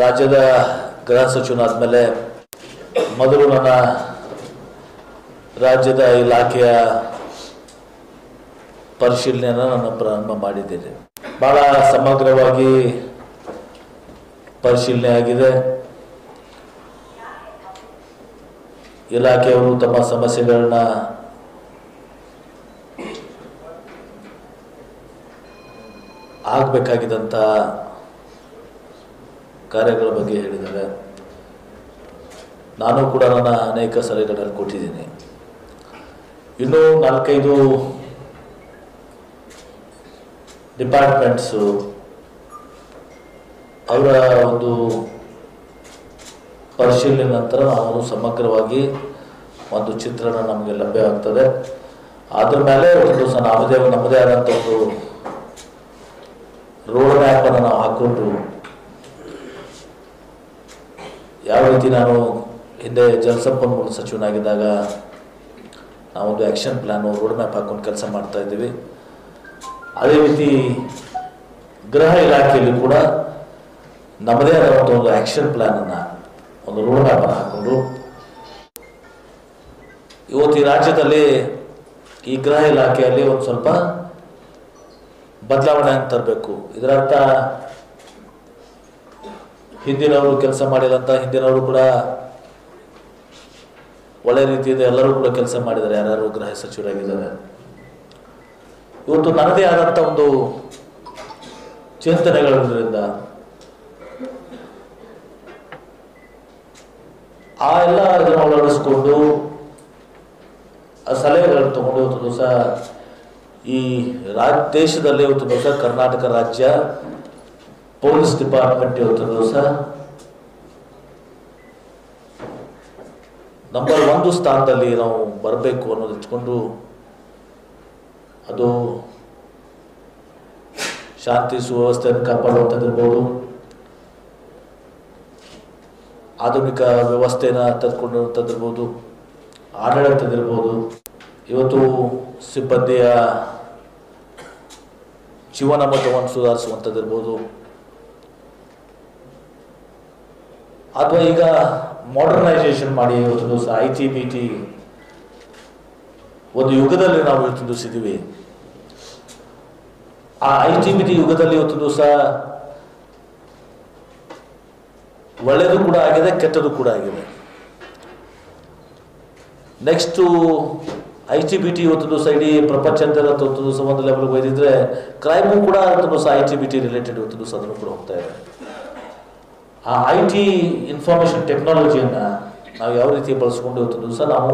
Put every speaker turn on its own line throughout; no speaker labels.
ರಾಜ್ಯದ ಗೃಹ ಸಚಿವನಾದ್ಮೇಲೆ ಮೊದಲು ನನ್ನ ರಾಜ್ಯದ ಇಲಾಖೆಯ ಪರಿಶೀಲನೆಯನ್ನು ನಾನು ಪ್ರಾರಂಭ ಮಾಡಿದ್ದೇನೆ ಬಹಳ ಸಮಗ್ರವಾಗಿ ಪರಿಶೀಲನೆ ಆಗಿದೆ ಇಲಾಖೆಯವರು ತಮ್ಮ ಸಮಸ್ಯೆಗಳನ್ನ ಆಗಬೇಕಾಗಿದ್ದಂಥ ಕಾರ್ಯಗಳ ಬಗ್ಗೆ ಹೇಳಿದ್ದಾರೆ ನಾನು ಕೂಡ ನನ್ನ ಅನೇಕ ಸಲಹೆಗಳನ್ನು ಕೊಟ್ಟಿದ್ದೀನಿ ಇನ್ನೂ ನಾಲ್ಕೈದು ಡಿಪಾರ್ಟ್ಮೆಂಟ್ಸು ಅವರ ಒಂದು ಪರಿಶೀಲನೆ ನಂತರ ನಾವು ಸಮಗ್ರವಾಗಿ ಒಂದು ಚಿತ್ರಣ ನಮಗೆ ಲಭ್ಯವಾಗ್ತದೆ ಅದ್ರ ಮೇಲೆ ಒಂದು ದಿವಸ ನಮ್ಮದೇ ನಮ್ಮದೇ ಆದಂಥ ಒಂದು ರೋಡ್ ಮ್ಯಾಪನ್ನು ನಾವು ಹಾಕ್ಕೊಂಡು ಯಾವ ರೀತಿ ನಾನು ಹಿಂದೆ ಜಲಸಂಪನ್ಮೂಲ ಸಚಿವನಾಗಿದ್ದಾಗ ನಾವೊಂದು ಆ್ಯಕ್ಷನ್ ಪ್ಲ್ಯಾನು ರೋಡ್ ಮ್ಯಾಪ್ ಹಾಕ್ಕೊಂಡು ಕೆಲಸ ಮಾಡ್ತಾ ಇದ್ದೀವಿ ಅದೇ ರೀತಿ ಗೃಹ ಇಲಾಖೆಯಲ್ಲಿ ಕೂಡ ನಮ್ಮದೇ ಆದಂಥ ಒಂದು ಆ್ಯಕ್ಷನ್ ಪ್ಲ್ಯಾನನ್ನು ಒಂದು ರೋಡ್ ಮ್ಯಾಪನ್ನು ಹಾಕ್ಕೊಂಡು ಇವತ್ತು ಈ ರಾಜ್ಯದಲ್ಲಿ ಈ ಗೃಹ ಇಲಾಖೆಯಲ್ಲಿ ಒಂದು ಸ್ವಲ್ಪ ಬದಲಾವಣೆ ತರಬೇಕು ಇದರರ್ಥ ಹಿಂದಿನವರು ಕೆಲಸ ಮಾಡಿದಂಥ ಹಿಂದಿನವರು ಕೂಡ ಒಳ್ಳೆ ರೀತಿಯಿಂದ ಎಲ್ಲರೂ ಕೂಡ ಕೆಲಸ ಮಾಡಿದ್ದಾರೆ ಯಾರ್ಯಾರು ಗೃಹ ಸಚಿವರಾಗಿದ್ದಾರೆ ಇವತ್ತು ನನ್ನದೇ ಆದಂಥ ಒಂದು ಚಿಂತನೆಗಳಿರೋದ್ರಿಂದ ಆ ಎಲ್ಲ ಇದನ್ನು ಅಳವಡಿಸ್ಕೊಂಡು ಆ ಸಲಹೆಗಳನ್ನು ತಗೊಂಡು ಇವತ್ತು ದಿವಸ ಈ ರಾಜ್ ದೇಶದಲ್ಲಿ ಇವತ್ತು ದಿವಸ ಕರ್ನಾಟಕ ರಾಜ್ಯ ಪೊಲೀಸ್ ಡಿಪಾರ್ಟ್ಮೆಂಟ್ ಇವತ್ತು ದಿವಸ ನಂಬರ್ ಒಂದು ಸ್ಥಾನದಲ್ಲಿ ನಾವು ಬರಬೇಕು ಅನ್ನೋದು ಇಟ್ಕೊಂಡು ಅದು ಶಾಂತಿ ಸುವ್ಯವಸ್ಥೆಯನ್ನು ಕಾಪಾಡುವಂಥದ್ದಿರ್ಬೋದು ಆಧುನಿಕ ವ್ಯವಸ್ಥೆನ ತೆಗೆದುಕೊಂಡಿರುವಂಥದ್ದಿರ್ಬೋದು ಆಡಳಿತದಿರ್ಬೋದು ಇವತ್ತು ಸಿಬ್ಬಂದಿಯ ಜೀವನ ಮಟ್ಟವನ್ನು ಸುಧಾರಿಸುವಂಥದ್ದಿರ್ಬೋದು ಅಥವಾ ಈಗ ಮಾಡರ್ನೈಸೇಷನ್ ಮಾಡಿ ಇವತ್ತು ದಿವಸ ಐ ಟಿ ಬಿ ಟಿ ಒಂದು ಯುಗದಲ್ಲಿ ನಾವು ಇವತ್ತು ದಿವಸ ಇದ್ದೀವಿ ಆ ಐ ಟಿ ಬಿ ಟಿ ಯುಗದಲ್ಲಿ ಇವತ್ತು ದಿವಸ ಒಳ್ಳೆಯದು ಕೂಡ ಆಗಿದೆ ಕೆಟ್ಟದ್ದು ಕೂಡ ಆಗಿದೆ next I T B T ಇವತ್ತು ದಿವಸ ಇಡೀ ಪ್ರಪಂಚದ ಇವತ್ತು ದಿವಸ ಒಂದು ಲೆವೆಲ್ಗೆ ಒಯ್ದಿದ್ರೆ ಕ್ರೈಮು ಕೂಡ ಇವತ್ತು ದಿವಸ I T B T related ಇವತ್ತು ದಿವಸ ಅದನ್ನು ಕೂಡ ಹೋಗ್ತಾ ಇದೆ ಆ ಐ ಟಿ ಇನ್ಫಾರ್ಮೇಷನ್ ಟೆಕ್ನಾಲಜಿಯನ್ನು ನಾವು ಯಾವ ರೀತಿ ಬಳಸ್ಕೊಂಡು ಇವತ್ತು ದಿವಸ ನಾವು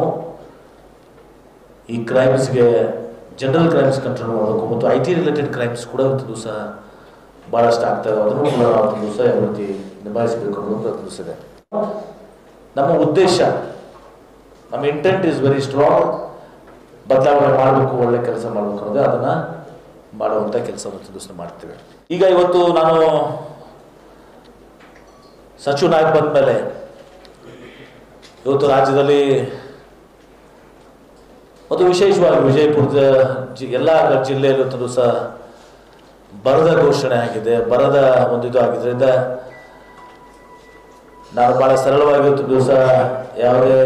ಈ ಕ್ರೈಮ್ಸ್ಗೆ ಜನರಲ್ ಕ್ರೈಮ್ಸ್ ಕಂಟ್ರೋಲ್ ಮಾಡಬೇಕು ಮತ್ತು ಐ ಟಿ ರಿಲೇಟೆಡ್ ಕ್ರೈಮ್ಸ್ ಕೂಡ ಇವತ್ತು ದಿವಸ ಭಾಳಷ್ಟು ಆಗ್ತಾ ಇದೆ ಅದನ್ನು ಕೂಡ ನಾವು ಇವತ್ತು ದಿವಸ ಯಾವ ರೀತಿ ನಿಭಾಯಿಸಬೇಕು ಅನ್ನೋದು ಇವತ್ತು ದಿವಸ ಇದೆ ನಮ್ಮ ಉದ್ದೇಶ ನಮ್ಮ ಇಂಟೆಂಟ್ ಇಸ್ ವೆರಿ ಸ್ಟ್ರಾಂಗ್ ಬದಲಾವಣೆ ಮಾಡಬೇಕು ಒಳ್ಳೆ ಕೆಲಸ ಮಾಡಬೇಕು ಅನ್ನೋದು ಅದನ್ನು ಮಾಡುವಂಥ ಕೆಲಸವನ್ನು ದಿವಸ ಮಾಡ್ತೇವೆ ಈಗ ಇವತ್ತು ನಾನು ಸಚಿವನಾಗಿ ಬಂದ ಮೇಲೆ ಇವತ್ತು ರಾಜ್ಯದಲ್ಲಿ ಮತ್ತು ವಿಶೇಷವಾಗಿ ವಿಜಯಪುರದ ಜಿ ಎಲ್ಲ ಜಿಲ್ಲೆಯಲ್ಲಿ ಇವತ್ತು ದಿವಸ ಬರದ ಘೋಷಣೆ ಆಗಿದೆ ಬರದ ಒಂದು ಇದು ಆಗಿದ್ದರಿಂದ ನಾನು ಭಾಳ ಸರಳವಾಗಿ ಇವತ್ತು ದಿವಸ ಯಾವುದೇ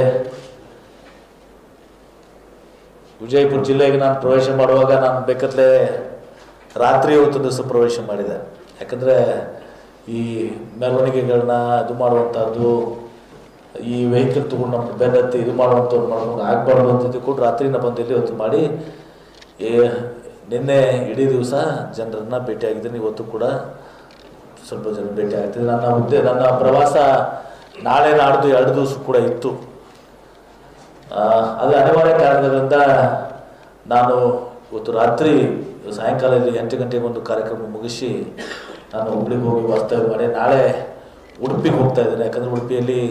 ವಿಜಯಪುರ ಜಿಲ್ಲೆಗೆ ನಾನು ಪ್ರವೇಶ ಮಾಡುವಾಗ ನಾನು ಬೇಕತ್ಲೆ ರಾತ್ರಿ ಇವತ್ತು ದಿವಸ ಪ್ರವೇಶ ಮಾಡಿದೆ ಯಾಕಂದರೆ ಈ ಮೆರವಣಿಗೆಗಳನ್ನ ಇದು ಮಾಡುವಂಥದ್ದು ಈ ವೆಹಿಕಲ್ ತೊಗೊಂಡು ನಮ್ಮ ಬೆನ್ನತ್ತಿ ಇದು ಮಾಡುವಂಥವ್ರು ಮಾಡ್ಕೊಂಡು ಆಗಬಾರ್ದು ಅಂತ ತಿಳ್ಕೊಂಡು ರಾತ್ರಿನ ಬಂದು ಇಲ್ಲಿ ಇವತ್ತು ಮಾಡಿ ಏ ನಿನ್ನೆ ಇಡೀ ದಿವಸ ಜನರನ್ನ ಭೇಟಿಯಾಗಿದ್ದೀನಿ ಇವತ್ತು ಕೂಡ ಸ್ವಲ್ಪ ಜನ ಭೇಟಿ ಆಗ್ತಿದೆ ನನ್ನ ಹುದ್ದೆ ನನ್ನ ಪ್ರವಾಸ ನಾಳೆ ನಾಡ್ದು ಎರಡು ದಿವಸ ಕೂಡ ಇತ್ತು ಆ, ಅದು ಅನಿವಾರ್ಯ ಕಾರಣದಿಂದ ನಾನು ಇವತ್ತು ರಾತ್ರಿ ಸಾಯಂಕಾಲ ಇಲ್ಲಿ ಎಂಟು ಗಂಟೆಗೆ ಒಂದು ಕಾರ್ಯಕ್ರಮ ಮುಗಿಸಿ ನಾನು ಹುಬ್ಳಿಗೆ ಹೋಗಿ ವಾಸ್ತವ್ಯ ಮಾಡಿ ನಾಳೆ ಉಡುಪಿಗೆ ಹೋಗ್ತಾ ಇದ್ದೇನೆ ಯಾಕಂದರೆ ಉಡುಪಿಯಲ್ಲಿ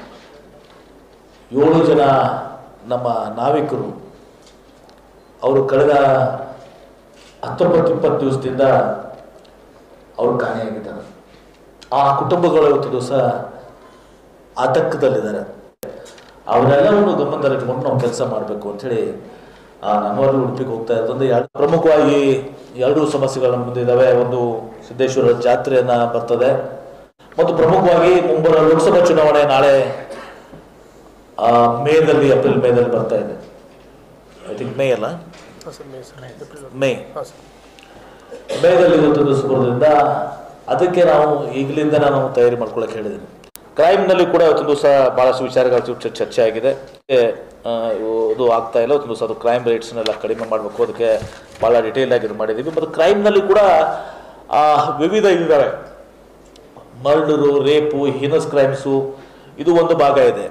ಏಳು ಜನ ನಮ್ಮ ನಾವಿಕರು ಅವರು ಕಳೆದ ಹತ್ತೊಂಬತ್ತು ಇಪ್ಪತ್ತು ದಿವಸದಿಂದ ಅವರು ಕಾಣೆಯಾಗಿದ್ದಾರೆ ಆ ಕುಟುಂಬಗಳು ಇವತ್ತು ದಿವಸ ಆತಂಕದಲ್ಲಿದ್ದಾರೆ ಅವರೆಲ್ಲವನ್ನು ಗಮನದಲ್ಲಿಟ್ಕೊಂಡು ನಾವು ಕೆಲಸ ಮಾಡಬೇಕು ಅಂಥೇಳಿ ಆ ನಮ್ಮವರು ಉಡುಪಿಗೆ ಹೋಗ್ತಾ ಇರೋದ್ರಿಂದ ಎರಡು ಪ್ರಮುಖವಾಗಿ ಎರಡು ಸಮಸ್ಯೆಗಳ ಮುಂದೆ ಇದ್ದಾವೆ ಒಂದು ಸಿದ್ದೇಶ್ವರ ಜಾತ್ರೆಯನ್ನ ಬರ್ತದೆ ಮತ್ತು ಪ್ರಮುಖವಾಗಿ ಮುಂಬರುವ ಲೋಕಸಭಾ ಚುನಾವಣೆ ನಾಳೆ ಆ, ಮೇದಲ್ಲಿ ಏಪ್ರಿಲ್ ಮೇದಲ್ಲಿ ಬರ್ತಾ ಇದೆ ಐ ಥಿಂಕ್ ಮೇ ಅಲ್ಲ
ಹಾಂ sir May sir April
May
ಹಾಂ ಸರ್
ಮೇದಲ್ಲಿ ಇವತ್ತು ದಿವಸ ಬರೋದ್ರಿಂದ ಅದಕ್ಕೆ ನಾವು ಈಗಲಿಂದ ನಾನು ತಯಾರಿ ಮಾಡ್ಕೊಳ್ಳೋಕೆ ಹೇಳಿದ್ದೀನಿ ಕ್ರೈಮ್ನಲ್ಲಿ ಕೂಡ ಇವತ್ತು ದಿವಸ ಭಾಳಷ್ಟು ವಿಚಾರಗಳ ಚರ್ಚೆ- ಚರ್ಚೆ ಆಗಿದೆ ಆ, ಇವು- ಇದು ಆಗ್ತಾ ಇಲ್ಲ ಇವತ್ತು ದಿವಸ ಅದು ಕ್ರೈಮ್ ರೇಟ್ಸ್ನೆಲ್ಲ ಕಡಿಮೆ ಮಾಡಬೇಕು ಅದಕ್ಕೆ ಭಾಳ ಡಿಟೇಲ್ ಆಗಿ ಇದು ಮಾಡಿದ್ದೀವಿ ಮತ್ತು ಕ್ರೈಮ್ನಲ್ಲಿ ಕೂಡ ಆ, ವಿವಿಧ ಇದ್ದಾವೆ ಮರ್ಡರು ರೇಪು ಹೀನಸ್ ಕ್ರೈಮ್ಸು ಇದು ಒಂದು ಭಾಗ ಇದೆ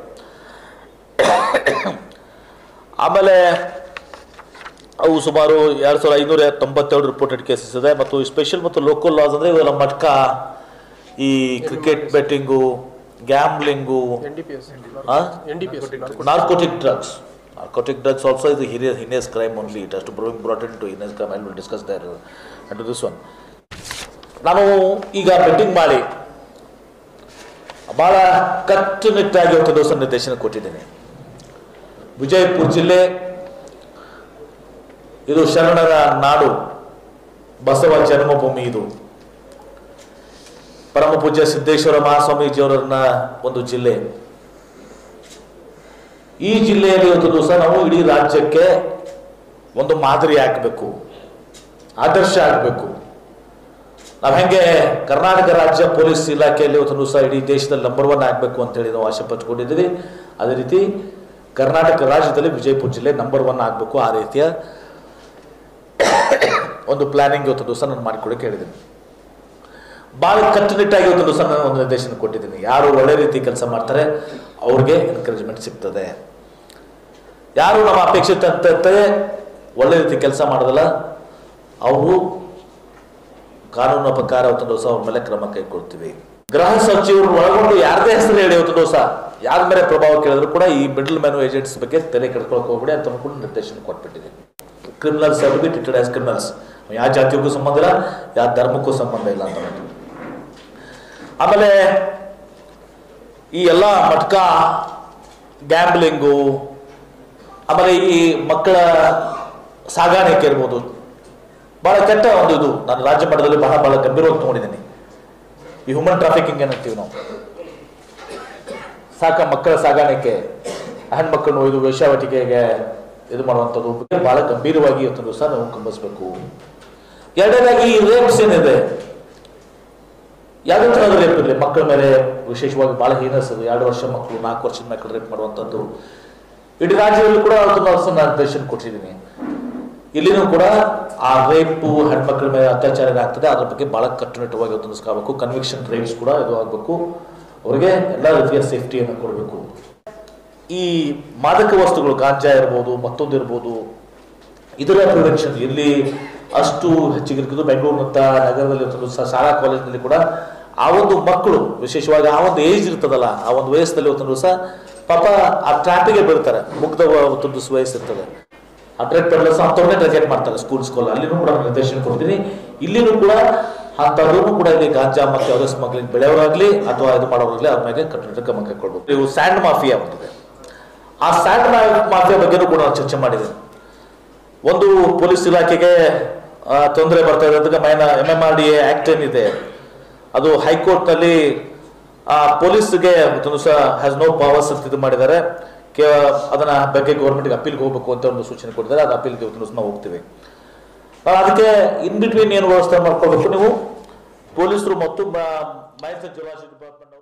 ಆಮೇಲೆ ಅವು ಸುಮಾರು ಎರಡು ಸಾವಿರದ ಐನೂರ ತೊಂಬತ್ತೆರಡು ರಿಪೋರ್ಟೆಡ್ ಕೇಸಸ್ ಇದೆ ಮತ್ತು ಸ್ಪೆಷಲ್ ಮತ್ತು ಲೋಕಲ್ ಲಾಸ್ ಅಂದರೆ ಇವೆಲ್ಲ ಮಟ್ಕ ಈ cricket betting gambling
N D P S N D P S
narcotic drugs narcotic drugs also ಇದು ಹಿರಿಯ heinous crime only it has to brewing brought into heinous crime I will discuss there and this one ನಾನು ಈಗ betting ಮಾಡಿ ಭಾಳ ಕಟ್ಟುನಿಟ್ಟಾಗಿ ಒಂದು ದಿವಸ ನಿರ್ದೇಶನ ಕೊಟ್ಟಿದ್ದೀನಿ ವಿಜಯಪುರ ಜಿಲ್ಲೆ ಇದು ಶರಣರ ನಾಡು ಬಸವ ಜನ್ಮಭೂಮಿ ಇದು ಪರಮ ಪೂಜ್ಯ ಸಿದ್ದೇಶ್ವರ ಮಹಾಸ್ವಾಮೀಜಿಯವರನ್ನ ಒಂದು ಜಿಲ್ಲೆ ಈ ಜಿಲ್ಲೆಯಲ್ಲಿ ಇವತ್ತು ದಿವಸ ನಾವು ಇಡೀ ರಾಜ್ಯಕ್ಕೆ ಒಂದು ಮಾದರಿ ಹಾಕಬೇಕು ಆದರ್ಶ ಆಗಬೇಕು ನಾವು ಹೆಂಗೆ ಕರ್ನಾಟಕ ರಾಜ್ಯ ಪೊಲೀಸ್ ಇಲಾಖೆಯಲ್ಲಿ ಇವತ್ತು ದಿವಸ ಇಡೀ ದೇಶದಲ್ಲಿ ನಂಬರ್ ಒನ್ ಆಗಬೇಕು ಅಂತೇಳಿ ನಾವು ಆಸೆ ಪಟ್ಕೊಂಡಿದ್ದೀವಿ ಅದೇ ರೀತಿ ಕರ್ನಾಟಕ ರಾಜ್ಯದಲ್ಲಿ ವಿಜಯಪುರ ಜಿಲ್ಲೆ ನಂಬರ್ ಒನ್ ಆಗಬೇಕು ಆ ರೀತಿಯ ಒಂದು ಪ್ಲಾನಿಂಗ್ ಇವತ್ತು ದಿವಸ ನಾನು ಮಾಡಿಕೊಡಕ್ಕೆ ಹೇಳಿದ್ದೀನಿ ಭಾಳ ಕಟ್ಟುನಿಟ್ಟಾಗಿ ಇವತ್ತು ದಿವಸ ನಾನು ಒಂದು ನಿರ್ದೇಶನ ಕೊಟ್ಟಿದ್ದೀನಿ ಯಾರು ಒಳ್ಳೆ ರೀತಿ ಕೆಲಸ ಮಾಡ್ತಾರೆ ಅವ್ರಿಗೆ ಎನ್ಕರೇಜ್ಮೆಂಟ್ ಸಿಗ್ತದೆ ಯಾರು ನಮ್ಮ ಅಪೇಕ್ಷಿತಂತೆ ಒಳ್ಳೆ ರೀತಿ ಕೆಲಸ ಮಾಡೋದಲ್ಲ ಅವರು ಕಾನೂನು ಪ್ರಕಾರ ಅವತ್ತು ದಿವಸ ಅವ್ರ ಮೇಲೆ ಕ್ರಮ ಕೈಗೊಳ್ತೀವಿ ಗೃಹ ಸಚಿವರು ಒಳಗೊಂಡು ಯಾರದೇ ಹೆಸರು ಹೇಳಿ ಇವತ್ತು ದಿವಸ ಯಾರ ಮೇಲೆ ಪ್ರಭಾವ ಕೇಳಿದ್ರು ಕೂಡ ಈ ಮಿಡಲ್ ಮ್ಯಾನ್ ಏಜೆಂಟ್ಸ್ ಬಗ್ಗೆ ತಲೆ ಕೆಡ್ಕೊಳಕ್ ಹೋಗ್ಬಿಡಿ ಅಂತ ಕೂಡ ನಿರ್ದೇಶನ ಕೊಟ್ಬಿಟ್ಟಿದ್ದೀನಿ criminals be treated as criminals ಯಾವ ಜಾತಿಗೂ ಸಂಬಂಧ ಇಲ್ಲ ಯಾವ ಧರ್ಮಕ್ಕೂ ಸಂಬಂಧ ಇಲ್ಲ ಅಂತ ಹೇಳ್ಬಿಟ್ಟು. ಆಮೇಲೆ ಈ ಎಲ್ಲ ಮಟ್ಕ ಗ್ಯಾಂಬ್ಲಿಂಗು ಆಮೇಲೆ ಈ ಮಕ್ಕಳ ಸಾಗಾಣಿಕೆ ಇರ್ಬೋದು ಬಹಳ ಕೆಟ್ಟ ಒಂದು ಇದು ನಾನು ರಾಜ್ಯ ಮಟ್ಟದಲ್ಲಿ ಬಹಳ ಬಹಳ ಗಂಭೀರವಾಗಿ ತಗೊಂಡಿದ್ದೀನಿ ಈ ಹ್ಯೂಮನ್ ಟ್ರಾಫಿಕಿಂಗ್ ಏನಂತೀವಿ ನಾವು ಸಾಕ ಮಕ್ಕಳ ಸಾಗಾಣಿಕೆ ಹೆಣ್ಮಕ್ಕಳನ್ನು ಇದು ವೇಶ್ಯಾವಟಿಕೆಗೆ ಇದು ಮಾಡುವಂಥದ್ದು ಬಗ್ಗೆ ಬಹಳ ಗಂಭೀರವಾಗಿ ಇವತ್ತು ದಿವಸ ನಾವು ಕಂಬಿಸ್ಬೇಕು ಎರಡನೇದಾಗಿ ಈ ರೇಪ್ಸ್ ಏನಿದೆ ಯಾವುದೇ ಥರದ ರೇಪ್ ಇರಲಿ ಮಕ್ಕಳ ಮೇಲೆ ವಿಶೇಷವಾಗಿ ಬಹಳ ಹೀನಸ್ ಅದು ಎರಡು ವರ್ಷ ಮಕ್ಕಳು ನಾಲ್ಕು ವರ್ಷದ ಮಕ್ಕಳು ರೇಪ್ ಮಾಡುವಂಥದ್ದು ಇಡೀ ರಾಜ್ಯದಲ್ಲಿ ಕೂಡ ಅವತ್ತು ನಾವು ನಿರ್ದೇಶನ ಕೊಟ್ಟಿದ್ದೀನಿ ಇಲ್ಲಿನೂ ಕೂಡ ಆ ರೇಪು ಹೆಣ್ಮಕ್ಳ ಮೇಲೆ ಅತ್ಯಾಚಾರ ಆಗ್ತದೆ ಅದ್ರ ಬಗ್ಗೆ ಬಹಳ ಕಟ್ಟುನಿಟ್ಟವಾಗಿ ಹೊಂದಿಸ್ಕೋಬೇಕು ಕನ್ವಿಕ್ಷನ್ ರೇಟ್ಸ್ ಕೂಡ ಇದು ಆಗಬೇಕು ಅವರಿಗೆ ಎಲ್ಲ ರೀತಿಯ ಸೇಫ್ಟಿಯನ್ನು ಕೊಡಬೇಕು ಈ ಮಾದಕ ವಸ್ತುಗಳು ಗಾಂಜಾ ಇರ್ಬೋದು ಮತ್ತೊಂದು ಇರ್ಬೋದು ಇದರ ಪ್ರಿವೆನ್ಷನ್ ಇಲ್ಲಿ ಅಷ್ಟು ಹೆಚ್ಚಿಗೆ ಇರ್ಬೋದು ಬೆಂಗಳೂರಿನಂಥ ನಗರದಲ್ಲಿ ಇರ್ತದೆ ಸ- ಶಾಲಾ ಕಾಲೇಜಿನಲ್ಲಿ ಕೂಡ ಆ ಒಂದು ಮಕ್ಕಳು ವಿಶೇಷವಾಗಿ ಆ ಒಂದು ಏಜ್ ಇರ್ತದಲ್ಲ ಆ ಒಂದು ವಯಸ್ಸಲ್ಲಿ ಒಂದು ದಿವಸ ಪಾಪ ಆ ಟ್ರಾಪಿಗೆ ಬೀಳ್ತಾರೆ ಮುಗ್ಧ ಒಂದು ದಿವಸ ವಯಸ್ಸು ಇರ್ತದೆ ಆ ಟ್ರೆಡ್ ಪೆಡ್ಲರ್ಸ್ ಅಂಥವ್ರನ್ನೇ ಟಾರ್ಗೆಟ್ ಮಾಡ್ತಾರೆ ಸ್ಕೂಲ್ ಸ್ಕೂಲ್ ಅಲ್ಲಿನೂ ಕೂಡ ನಾನು ನಿರ್ದೇಶನ ಕೊಡ್ತೀನಿ ಇಲ್ಲಿನೂ ಕೂಡ ಅಂಥವ್ರೂ ಕೂಡ ಇಲ್ಲಿ ಗಾಂಜಾ ಮತ್ತು ಯಾವುದೇ ಸ್ಮಗ್ಲಿಂಗ್ ಬೆಳೆಯೋರಾಗ್ಲಿ ಅಥವಾ ಇದು ಮಾಡೋರಾಗ್ಲಿ ಅವ್ರ ಮೇಲೆ ಕಟ್ಟುನಿಟ್ಟ ಕ್ರಮ ಕೈಗೊಳ್ಬೇಕು ಇವು ಸ್ಯಾಂಡ್ ಮಾಫಿಯಾ ಒಂದಿದೆ ಆ ಸ್ಯಾಂಡ್ ಮಾಫಿಯಾ ಬಗ್ಗೆನೂ ಕೂಡ ನಾನು ಚರ್ಚೆ ಮಾಡಿದ್ದೀನಿ ಒಂದು ಪೊಲೀಸ್ ಇಲಾಖೆಗೆ ತೊಂದರೆ ಬರ್ತಾ ಇದೆ ಅದಕ್ಕೆ main M M R D act ಏನಿದೆ ಅದು ಹೈಕೋರ್ಟ್ನಲ್ಲಿ ಆ ಪೊಲೀಸ್ಗೆ ಒಂದು ಸಹ ಹ್ಯಾಸ್ ನೋ ಪವರ್ಸ್ ಅಂತ ಇದು ಮಾಡಿದ್ದಾರೆ ಕೇ ಅದನ್ನ ಬಗ್ಗೆ ಗೌರ್ಮೆಂಟ್ಗೆ ಅಪೀಲ್ಗೆ ಹೋಗ್ಬೇಕು ಅಂತ ಒಂದು ಸೂಚನೆ ಕೊಟ್ಟಿದ್ದಾರೆ ಅದು ಅಪೀಲ್ಗೆ ಇವತ್ತು ದಿವಸ ನಾವು ಹೋಗ್ತೀವಿ ಆ, ಅದಕ್ಕೆ ಇನ್ ಬಿಟ್ವೀನ್ ಏನು ವ್ಯವಸ್ಥೆ ಮಾಡ್ಕೊಳ್ಬೇಕು ನೀವು ಪೊಲೀಸರು ಮತ್ತು ಮೈನ್ಸ್ ಜಿಯೋಲಾಜಿ ಡಿಪಾರ್ಟ್ಮೆಂಟ್